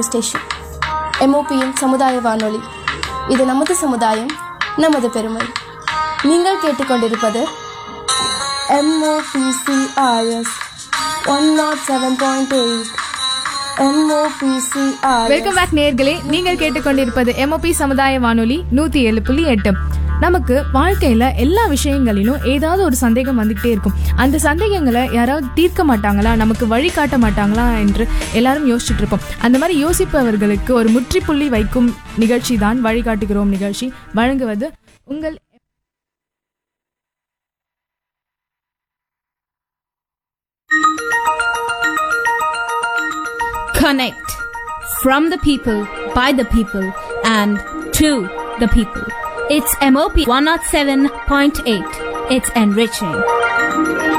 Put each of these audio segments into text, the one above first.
Station எம்ஓபியின் சமுதாய வானொலி இது நமது சமுதாயம் நமது பெருமை நீங்கள் கேட்டுக்கொண்டிருப்பது MOPCRS one nought seven point eight MOPCR welcome back நேர்களே நீங்கள் கேட்டுக்கொண்டிருப்பது எம்ஓபி சமுதாய வானொலி நூத்தி ஏழு புள்ளி எட்டு நமக்கு வாழ்க்கையில எல்லா விஷயங்களிலும் ஏதாவது ஒரு சந்தேகம் வந்துகிட்டே இருக்கும் அந்த சந்தேகங்களை யாராவது தீர்க்க மாட்டாங்களா நமக்கு வழி காட்ட மாட்டாங்களா என்று எல்லாரும் யோசிச்சுட்டு இருப்போம் அந்த மாதிரி யோசிப்பவர்களுக்கு ஒரு முற்றுப்புள்ளி வைக்கும் நிகழ்ச்சி தான் வழிகாட்டுகிறோம் நிகழ்ச்சி வழங்குவது உங்கள் Connect from the people, by the people, and to the people. It's MOP 107.8. It's enriching.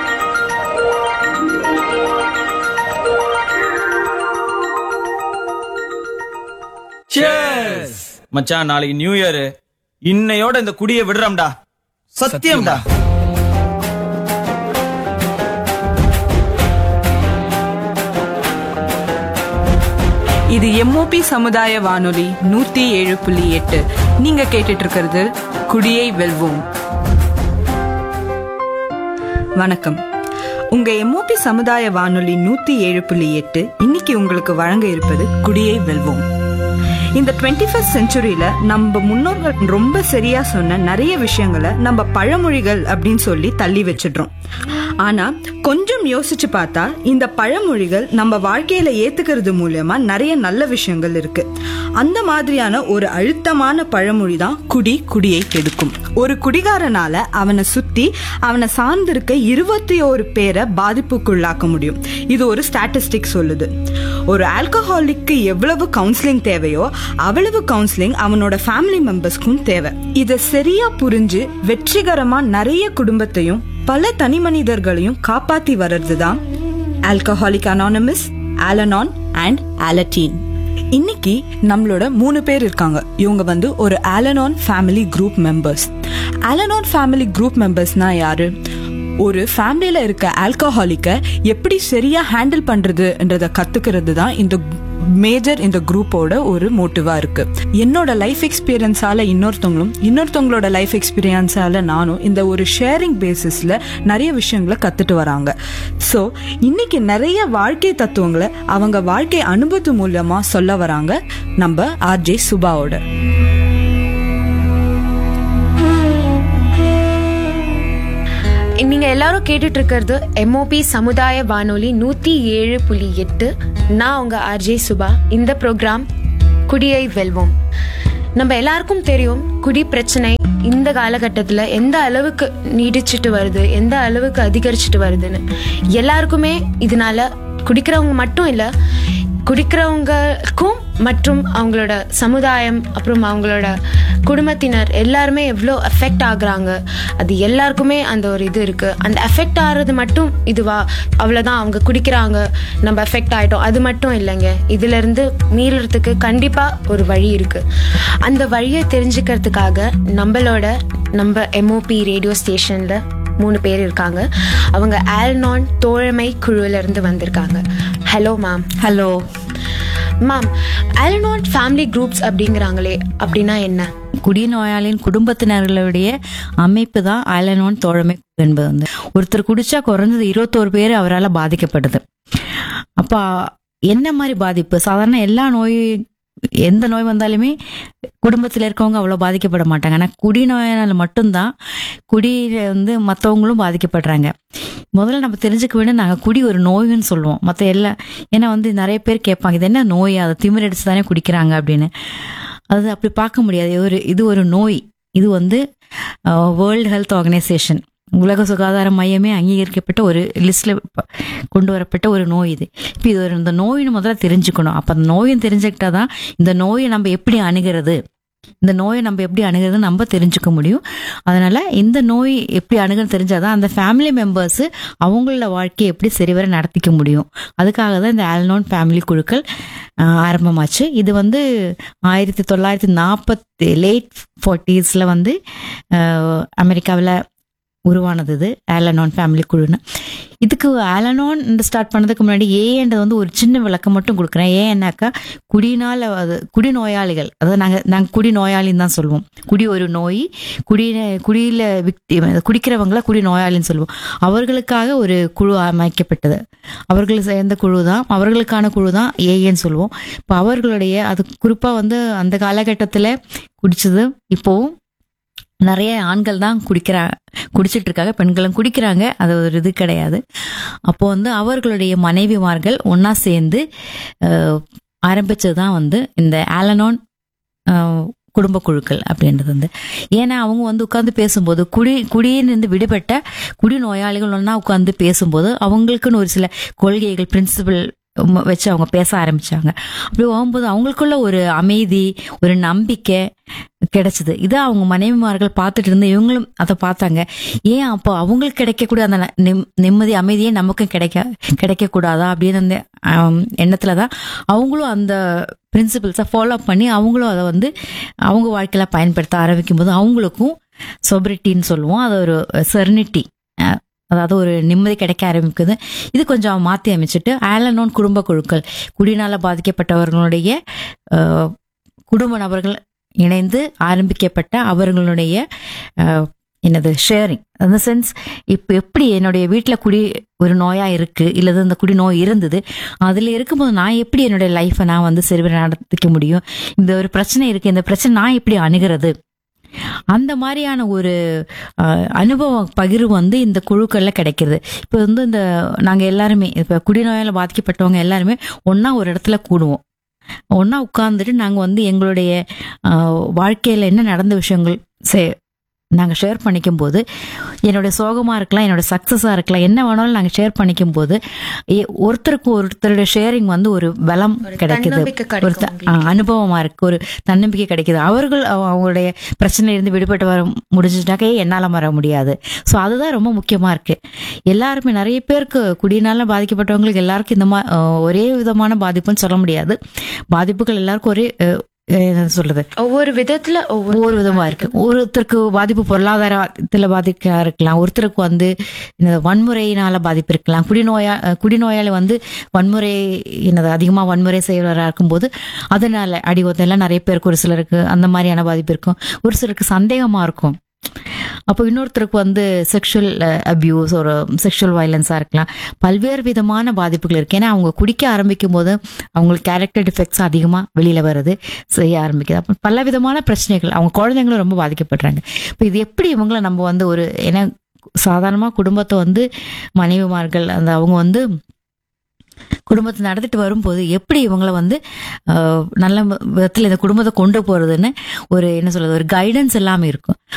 மச்சான் நாளைக்கு நியூ இயர் இன்னையோட இந்த குடியை விடுறோம்டா சத்தியம்டா இது எம்ஓபி சமுதாய வானொலி நூத்தி ஏழு புள்ளி எட்டு நீங்க கேட்டுட்டு இருக்கிறது குடியை வெல்வோம் வணக்கம் உங்க எம்ஓபி சமுதாய வானொலி நூத்தி ஏழு புள்ளி எட்டு இன்னைக்கு உங்களுக்கு வழங்க இருப்பது குடியை வெல்வோம் இந்த டுவெண்ட்டி ஃபர்ஸ்ட் செஞ்சுரியில நம்ம முன்னோர்கள் ரொம்ப சரியா சொன்ன நிறைய விஷயங்களை நம்ம பழமொழிகள் அப்படின்னு சொல்லி தள்ளி வச்சிடுறோம் ஆனா கொஞ்சம் யோசிச்சு பார்த்தா இந்த பழமொழிகள் நம்ம வாழ்க்கையில ஏத்துக்கிறது மூலியமா நிறைய நல்ல விஷயங்கள் இருக்கு அந்த மாதிரியான ஒரு அழுத்தமான பழமொழி தான் குடி குடியை கெடுக்கும் ஒரு குடிகாரனால அவனை சுத்தி அவனை சார்ந்திருக்க இருபத்தி ஒரு பேரை பாதிப்புக்குள்ளாக்க முடியும் இது ஒரு ஸ்டாட்டிஸ்டிக் சொல்லுது ஒரு ஆல்கஹாலிக்கு எவ்வளவு கவுன்சிலிங் தேவையோ அவ்வளவு கவுன்சிலிங் அவனோட ஃபேமிலி மெம்பர்ஸ்க்கும் தேவை இதை சரியா புரிஞ்சு வெற்றிகரமா நிறைய குடும்பத்தையும் பல தனி மனிதர்களையும் காப்பாத்தி வர்றது தான் alcoholic anonymous Alanon and Alateen இன்னைக்கு நம்மளோட மூணு பேர் இருக்காங்க இவங்க வந்து ஒரு Alanon family group members Alanon family group மெம்பர்ஸ்னா யாரு ஒரு ஃபேமிலியில இருக்க ஆல்கஹாலிக்க எப்படி சரியா ஹேண்டில் பண்றதுன்றத கத்துக்கிறது தான் இந்த மேஜர் இந்த குரூப்போட ஒரு மோட்டிவா இருக்கு என்னோட லைஃப் எக்ஸ்பீரியன்ஸால இன்னொருத்தவங்களும் இன்னொருத்தவங்களோட லைஃப் எக்ஸ்பீரியன்ஸால நானும் இந்த ஒரு ஷேரிங் பேசிஸ்ல நிறைய விஷயங்களை கத்துட்டு வராங்க ஸோ இன்னைக்கு நிறைய வாழ்க்கை தத்துவங்களை அவங்க வாழ்க்கை அனுபவத்து மூலமா சொல்ல வராங்க நம்ம ஆர்ஜே சுபாவோட நீங்க எல்லாரும் கேட்டுட்டு இருக்கிறது எம்ஓபி சமுதாய வானொலி நூத்தி ஏழு புள்ளி எட்டு நான் உங்க ஆர்ஜே சுபா இந்த ப்ரோக்ராம் குடியை வெல்வோம் நம்ம எல்லாருக்கும் தெரியும் குடி பிரச்சனை இந்த காலகட்டத்தில் எந்த அளவுக்கு நீடிச்சிட்டு வருது எந்த அளவுக்கு அதிகரிச்சிட்டு வருதுன்னு எல்லாருக்குமே இதனால குடிக்கிறவங்க மட்டும் இல்லை குடிக்கிறவங்களுக்கும் மற்றும் அவங்களோட சமுதாயம் அப்புறம் அவங்களோட குடும்பத்தினர் எல்லாருமே எவ்வளோ அஃபெக்ட் ஆகுறாங்க அது எல்லாருக்குமே அந்த ஒரு இது இருக்குது அந்த அஃபெக்ட் ஆகிறது மட்டும் இதுவா அவ்வளோதான் அவங்க குடிக்கிறாங்க நம்ம அஃபெக்ட் ஆகிட்டோம் அது மட்டும் இல்லைங்க இதுலேருந்து மீளுறதுக்கு கண்டிப்பாக ஒரு வழி இருக்குது அந்த வழியை தெரிஞ்சுக்கிறதுக்காக நம்மளோட நம்ம எம்ஓபி ரேடியோ ஸ்டேஷனில் மூணு பேர் இருக்காங்க அவங்க ஆல்நான் தோழமை குழுல இருந்து வந்திருக்காங்க hello ma'am hello ma'am Alanon family groups அப்படிங்கிறாங்களே அப்படின்னா என்ன குடிநோயாளியின் குடும்பத்தினர்களுடைய அமைப்பு தான் ஆலனோன் தோழமை என்பது வந்து ஒருத்தர் குடிச்சா குறைஞ்சது இருபத்தோரு பேர் அவரால் பாதிக்கப்படுது அப்போ என்ன மாதிரி பாதிப்பு சாதாரண எல்லா நோய் எந்த நோய் வந்தாலுமே குடும்பத்தில் இருக்கவங்க அவ்வளோ பாதிக்கப்பட மாட்டாங்க ஆனால் குடிநோயால் மட்டும்தான் குடியில வந்து மற்றவங்களும் பாதிக்கப்படுறாங்க முதல்ல நம்ம தெரிஞ்சுக்க வேண்டிய நாங்கள் குடி ஒரு நோய்னு சொல்லுவோம் மற்ற எல்லா ஏன்னா வந்து நிறைய பேர் கேட்பாங்க இது என்ன நோய் அதை திமிரடிச்சு தானே குடிக்கிறாங்க அப்படின்னு அது அப்படி பார்க்க முடியாது இது ஒரு இது ஒரு நோய் இது வந்து வேர்ல்டு ஹெல்த் ஆர்கனைசேஷன் உலக சுகாதார மையமே அங்கீகரிக்கப்பட்ட ஒரு லிஸ்ட்ல கொண்டு வரப்பட்ட ஒரு நோய் இது இப்போ இது ஒரு இந்த நோயின்னு முதல்ல தெரிஞ்சுக்கணும் அப்போ அந்த நோயும் தெரிஞ்சுக்கிட்டா தான் இந்த நோயை நம்ம எப்படி அணுகிறது இந்த நோயை நம்ம எப்படி அணுகிறது நம்ம தெரிஞ்சுக்க முடியும் அதனால இந்த நோய் எப்படி அணுகுன்னு தெரிஞ்சாதான் அந்த ஃபேமிலி மெம்பர்ஸ் அவங்களோட வாழ்க்கையை எப்படி சரிவர நடத்திக்க முடியும் அதுக்காக தான் இந்த ஆல்னோன் ஃபேமிலி குழுக்கள் ஆஹ், ஆரம்பமாச்சு இது வந்து ஆயிரத்தி தொள்ளாயிரத்தி நாற்பத்தி லேட் ஃபார்ட்டிஸில் வந்து ஆஹ், அமெரிக்காவில் உருவானது இது ஆலனான் ஃபேமிலி குழுன்னு இதுக்கு ஆலனான் ஸ்டார்ட் பண்ணதுக்கு முன்னாடி ஏன்றது வந்து ஒரு சின்ன விளக்கம் மட்டும் கொடுக்குறேன் ஏன்னாக்கா குடினால அது குடிநோயாளிகள் அதாவது நாங்கள் நாங்கள் குடி நோயாளின்னு தான் சொல்லுவோம் குடி ஒரு நோய் குடி குடியில் விக்டி குடிக்கிறவங்கள குடி நோயாளின்னு சொல்லுவோம் அவர்களுக்காக ஒரு குழு அமைக்கப்பட்டது அவர்கள் சேர்ந்த குழு தான் அவர்களுக்கான குழு தான் ஏஏன்னு சொல்லுவோம் இப்போ அவர்களுடைய அது குறிப்பாக வந்து அந்த காலகட்டத்தில் குடிச்சது இப்போவும் நிறைய ஆண்கள் தான் குடிக்கிறா குடிச்சிட்டு இருக்காங்க பெண்களும் குடிக்கிறாங்க அது ஒரு இது கிடையாது அப்போ வந்து அவர்களுடைய மனைவிமார்கள் ஒன்றா சேர்ந்து ஆரம்பிச்சது தான் வந்து இந்த ஆலனான் அஹ், குடும்ப குழுக்கள் அப்படின்றது வந்து ஏன்னா அவங்க வந்து உட்காந்து பேசும்போது குடி குடியிலிருந்து விடுபட்ட குடி நோயாளிகள் ஒன்றா உட்காந்து பேசும்போது அவங்களுக்குன்னு ஒரு சில கொள்கைகள் பிரின்சிபல் வச்சு அவங்க பேச ஆரம்பிச்சாங்க அப்படி போகும்போது அவங்களுக்குள்ள ஒரு அமைதி ஒரு நம்பிக்கை கிடைச்சது இதை அவங்க மனைவிமார்கள் பார்த்துட்டு இருந்து இவங்களும் அதை பார்த்தாங்க ஏன் அப்போ அவங்களுக்கு கிடைக்கக்கூடிய அந்த நிம்- நிம்மதி அமைதியே நமக்கும் கிடைக்க கிடைக்கக்கூடாதா அப்படின்னு அந்த ஆம், எண்ணத்துல தான் அவங்களும் அந்த பிரின்சிபல்ஸை ஃபாலோ பண்ணி அவங்களும் அதை வந்து அவங்க வாழ்க்கையில பயன்படுத்த ஆரம்பிக்கும் போது அவங்களுக்கும் சொபரிட்டின்னு சொல்லுவோம் அது ஒரு செர்னிட்டி அதாவது ஒரு நிம்மதி கிடைக்க ஆரம்பிக்குது இது கொஞ்சம் மாற்றி அமைச்சிட்டு ஆலனோன் குடும்ப குழுக்கள் குடினால பாதிக்கப்பட்டவர்களுடைய அஹ், குடும்ப நபர்கள் இணைந்து ஆரம்பிக்கப்பட்ட அவர்களுடைய அஹ், என்னது ஷேரிங் அந்த சென்ஸ் இப்போ எப்படி என்னுடைய வீட்டில் குடி ஒரு நோயாக இருக்குது இல்லது இந்த குடி நோய் இருந்தது அதில் இருக்கும்போது நான் எப்படி என்னுடைய லைஃப்பை நான் வந்து சரி நடத்திக்க முடியும் இந்த ஒரு பிரச்சனை இருக்குது இந்த பிரச்சனை நான் எப்படி அணுகிறது அந்த மாதிரியான ஒரு அஹ், அனுபவ பகிர்வு வந்து இந்த குழுக்கள்ல கிடைக்கிறது இப்போ வந்து இந்த நாங்க எல்லாருமே இப்போ குடிநோயால பாதிக்கப்பட்டவங்க எல்லாருமே ஒண்ணா ஒரு இடத்துல கூடுவோம் ஒண்ணா உட்கார்ந்துட்டு நாங்க வந்து எங்களுடைய அஹ், வாழ்க்கையில என்ன நடந்த விஷயங்கள் சே நாங்கள் ஷேர் பண்ணிக்கும் போது என்னோட சோகமாக இருக்கலாம் என்னோட சக்ஸஸாக இருக்கலாம் என்ன வேணாலும் நாங்கள் ஷேர் பண்ணிக்கும் போது எ- ஒருத்தருக்கு ஒருத்தருடைய ஷேரிங் வந்து ஒரு பலம் கிடைக்குது தன்னம்பிக்கை ஒரு கிடைக்கும் த- ஆ, அனுபவமா இருக்கு ஒரு தன்னம்பிக்கை கிடைக்குது அவர்கள் அவ- அவங்களுடைய பிரச்சனையிலிருந்து விடுபட்டு வர முடிஞ்சுட்டாக்கே என்னால் வர முடியாது ஸோ அதுதான் ரொம்ப முக்கியமா இருக்கு எல்லாருமே நிறைய பேருக்கு குடியினால பாதிக்கப்பட்டவங்களுக்கு எல்லாருக்கும் இந்த மா ஆ, ஒரே விதமான பாதிப்புன்னு சொல்ல முடியாது பாதிப்புகள் எல்லாருக்கும் ஒரே ஆ, என்ன சொல்றது ஒவ்வொரு விதத்துல ஒவ்வொரு ஒவ்வொரு விதமா இருக்கு ஒருத்தருக்கு பாதிப்பு பொருளாதாரத்துல பாதிக்க இருக்கலாம் ஒருத்தருக்கு வந்து இந்த வன்முறையினால பாதிப்பு இருக்கலாம் குடிநோயா அஹ் குடிநோயாளி வந்து வன்முறை என்னது அதிகமா வன்முறை செய்வராக இருக்கும்போது அதனால அடி எல்லாம் நிறைய பேருக்கு ஒரு சிலருக்கு அந்த மாதிரியான பாதிப்பு இருக்கும் ஒரு சிலருக்கு சந்தேகமா இருக்கும் அப்போ இன்னொருத்தருக்கு வந்து செக்ஷுவல் அபியூஸ் ஒரு செக்ஷுவல் வயலன்ஸாக இருக்கலாம் பல்வேறு விதமான பாதிப்புகள் இருக்கு ஏன்னா அவங்க குடிக்க ஆரம்பிக்கும் போது அவங்களுக்கு கேரக்டர் டிஃபெக்ட்ஸ் அதிகமாக வெளியில் வருது செய்ய ஆரம்பிக்குது அப்போ பல விதமான பிரச்சனைகள் அவங்க குழந்தைங்களும் ரொம்ப பாதிக்கப்படுறாங்க இப்போ இது எப்படி இவங்களை நம்ம வந்து ஒரு ஏன்னா சாதாரணமாக குடும்பத்தை வந்து மனைவிமார்கள் அந்த அவங்க வந்து குடும்பத்தை நடத்திட்டு வரும்போது எப்படி இவங்கள வந்து ஆஹ், நல்ல விதத்தில் இந்த குடும்பத்தை கொண்டு போறதுன்னு ஒரு என்ன சொல்றது ஒரு கைடன்ஸ் எல்லாமே இருக்கும்